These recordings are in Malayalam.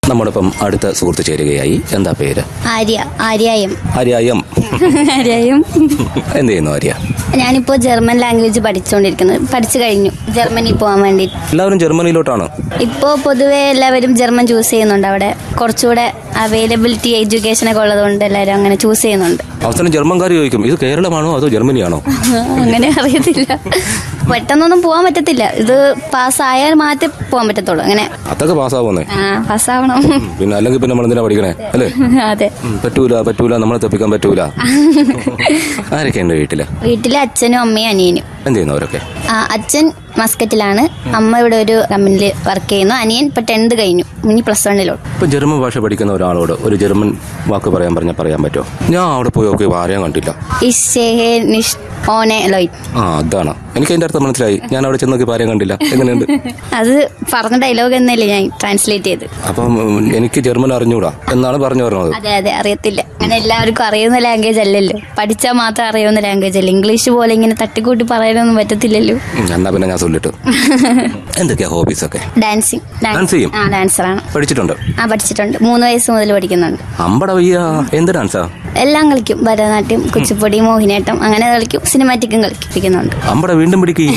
നമ്മോടൊപ്പം അടുത്ത സുഹൃത്ത് ചേരുകയായി എന്താ പേര് ആര്യ ആര്യായം ആര്യ എം ആര്യായം എന്ത് ചെയ്യുന്നു ആര്യ ഞാനിപ്പോ ജർമ്മൻ ലാംഗ്വേജ് പഠിച്ചുകൊണ്ടിരിക്കുന്നത് പഠിച്ചു കഴിഞ്ഞു ജർമ്മനി പോകാൻ വേണ്ടി എല്ലാവരും ജർമ്മനിയിലോട്ടാണ് ഇപ്പോൾ പൊതുവെ എല്ലാവരും ജർമ്മൻ ചൂസ് ചെയ്യുന്നുണ്ട് അവിടെ കുറച്ചുകൂടെ അവൈലബിലിറ്റി എഡ്യൂക്കേഷൻ ഒക്കെ ഉള്ളതുകൊണ്ട് എല്ലാവരും അങ്ങനെ ചൂസ് ചെയ്യുന്നുണ്ട് അവസാനം ജർമ്മൻകാർ ചോദിക്കും ഇത് കേരളമാണോ അതോ ജർമ്മനിയാണോ അങ്ങനെ അറിയത്തില്ല പെട്ടെന്നൊന്നും പോകാൻ പറ്റത്തില്ല ഇത് പാസ്സായാൽ മാത്രമേ പോകാൻ പറ്റത്തുള്ളൂ അങ്ങനെ അതൊക്കെ പാസ്സാവുന്നേ ആ പാസ്സാവണം പിന്നെ അല്ലെങ്കിൽ പിന്നെ നമ്മൾ എന്തിനാ പഠിക്കണേ അല്ലേ അതെ ഉം, പറ്റൂല പറ്റൂല നമ്മളെ തെപ്പിക്കാൻ പറ്റൂല ആരൊക്കെയുണ്ട് വീട്ടില് വീട്ടിലെ അച്ഛനും അമ്മയും അനിയനും എന്ത് ചെയ്യുന്നു അവരൊക്കെ ആ, അച്ഛൻ മസ്കറ്റിലാണ് അമ്മ ഇവിടെ ഒരു കമ്പനിയിൽ വർക്ക് ചെയ്യുന്നു അനിയൻ ഇപ്പൊ ടെൻത്ത് കഴിഞ്ഞു ഇനി പ്ലസ് വണ്ണിലോട്ട് ഇപ്പൊ ജർമ്മൻ ഭാഷ പഠിക്കുന്ന ഒരാളോട് ഒരു ജർമ്മൻ വാക്ക് പറയാൻ പറഞ്ഞാൽ പറയാൻ പറ്റുമോ ഞാൻ അവിടെ പോയി നോക്കി ആരെയും കണ്ടില്ല ഇഷേഹെ നിഷ് ഓനെ ലോയ് ആ അതാണ് എനിക്ക് അതിന്റെ അർത്ഥം മനസ്സിലായി ഞാൻ അവിടെ ചെന്ന് നോക്കി ആരെയും കണ്ടില്ല എങ്ങനെയുണ്ട് അത് പറഞ്ഞ ഡയലോഗ് എന്നല്ലേ ഞാൻ ട്രാൻസ്ലേറ്റ് ചെയ്ത് അപ്പം ഉം, എനിക്ക് ജർമ്മൻ അറിഞ്ഞൂടാ എന്നാണ് പറഞ്ഞു പറഞ്ഞത് അതെ അതെ അറിയത്തില്ല അങ്ങനെ എല്ലാവർക്കും അറിയുന്ന ലാംഗ്വേജ് അല്ലല്ലോ പഠിച്ചാൽ മാത്രം അറിയുന്ന ലാംഗ്വേജ് അല്ല ഇംഗ്ലീഷ് പോലെ ഇങ്ങനെ തട്ടിക്കൂട്ടി പറയാനൊന്നും പറ്റത്തില്ലല്ലോ ഉം, എന്നാ പിന്നെ ഞാൻ ചൊല്ലിട്ട് എന്തൊക്കെയാ ഹോബീസ് ഒക്കെ ഡാൻസിങ് Dance ചെയ്യും? ആ ഡാൻസറാണ് പഠിച്ചിട്ടുണ്ട് ആ പഠിച്ചിട്ടുണ്ട് മൂന്ന് വയസ്സ് മുതൽ പഠിക്കുന്നുണ്ട് അമ്പട വയ്യ എന്ത് ഡാൻസാ എല്ലാം കളിക്കും ഭരതനാട്യം കുച്ചിപ്പൊടി മോഹിനിയാട്ടം അങ്ങനെ കളിക്കും സിനിമാറ്റിക്കും കളിപ്പിക്കുന്നുണ്ട് അമ്പട വീണ്ടും പിടിക്കി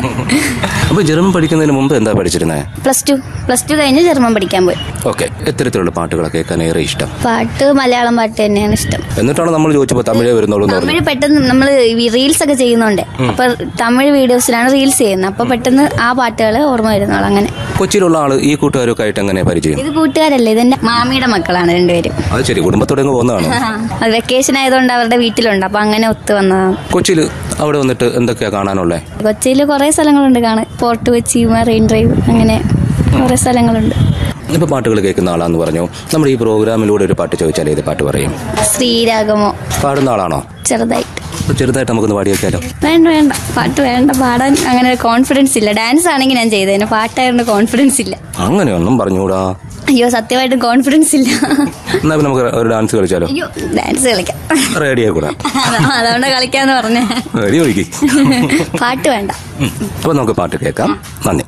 അപ്പൊ ജർമ്മൻ പഠിക്കുന്നതിന് മുമ്പ് എന്താ പഠിച്ചിരുന്നത് പ്ലസ് ടു പ്ലസ് ടു കഴിഞ്ഞ് ജർമ്മൻ പഠിക്കാൻ പോയി ഓക്കെ എത്തരത്തിലുള്ള പാട്ടുകളൊക്കെ കേൾക്കാൻ ഏറെ ഇഷ്ടം പാട്ട് മലയാളം പാട്ട് തന്നെയാണ് ഇഷ്ടം എന്നിട്ടാണ് നമ്മൾ ചോദിച്ചപ്പോൾ തമിഴേ വരുന്നുള്ളൂ എന്ന് പറഞ്ഞു തമിഴ് പെട്ടെന്ന് നമ്മൾ റീൽസ് ഒക്കെ ചെയ്യുന്നുണ്ട് അപ്പൊ തമിഴ് വീഡിയോസിലാണ് റീൽസ് ചെയ്യുന്നത് അപ്പൊ പെട്ടെന്ന് ആ പാട്ടുകൾ ഓർമ്മ വരുന്നോളൂ അങ്ങനെ കൊച്ചിയിലുള്ള ആള് ഈ കൂട്ടുകാരൊക്കെ ആയിട്ട് എങ്ങനെ പരിചയം ഇത് കൂട്ടുകാരല്ലേ ഇതെന്റെ മാമിയുടെ മക്കളാണ് രണ്ടുപേരും അത് ശരി കുടുംബത്തോടെ അങ്ങ് പോകുന്നതാണ് അത് വെക്കേഷൻ ആയതുകൊണ്ട് അവരുടെ വീട്ടിലുണ്ട് അപ്പൊ അങ്ങനെ ഒത്തു വന്നതാണ് കൊച്ചിയിൽ അവിടെ വന്നിട്ട് എന്തൊക്കെയാ കാണാനുള്ളത് കൊച്ചിയിൽ കുറെ സ്ഥലങ്ങളുണ്ട് കാണാൻ ഫോർട്ട് കൊച്ചി മറൈൻ ഡ്രൈവ് അങ്ങനെ കുറെ സ്ഥലങ്ങളുണ്ട് ഇപ്പൊ പാട്ടുകൾ കേൾക്കുന്ന ആളാന്ന് പറഞ്ഞു നമ്മുടെ ഈ പ്രോഗ്രാമിലൂടെ ഒരു പാട്ട് ചോദിച്ചാൽ ഏത് പാട്ട് പറയും ശ്രീരാഗമോ പാടുന്ന ആളാണോ ചെറുതായിട്ട് അപ്പൊ ചെറുതായിട്ട് നമുക്കൊന്ന് പാടി വെക്കാലോ വേണ്ട വേണ്ട പാട്ട് വേണ്ട പാടാൻ അങ്ങനെ കോൺഫിഡൻസ് ഇല്ല ഡാൻസ് ആണെങ്കിൽ ഞാൻ ചെയ്തേനെ പാട്ടായിരുന്നു കോൺഫിഡൻസ് ഇല്ല അങ്ങനെയൊന്നും പറഞ്ഞുകൂടാ അയ്യോ സത്യമായിട്ടും കോൺഫിഡൻസ് ഇല്ല എന്നാ പിന്നെ നമുക്ക് ഒരു ഡാൻസ് കളിച്ചാലോ അയ്യോ ഡാൻസ് കളിക്കാം റെഡി ആയിക്കൂടാ അതാ- അതുകൊണ്ട് കളിക്കാന്ന് പറഞ്ഞേ റെഡി ഒഴുകി പാട്ട് വേണ്ട അപ്പൊ നമുക്ക് പാട്ട് കേൾക്കാം നന്ദി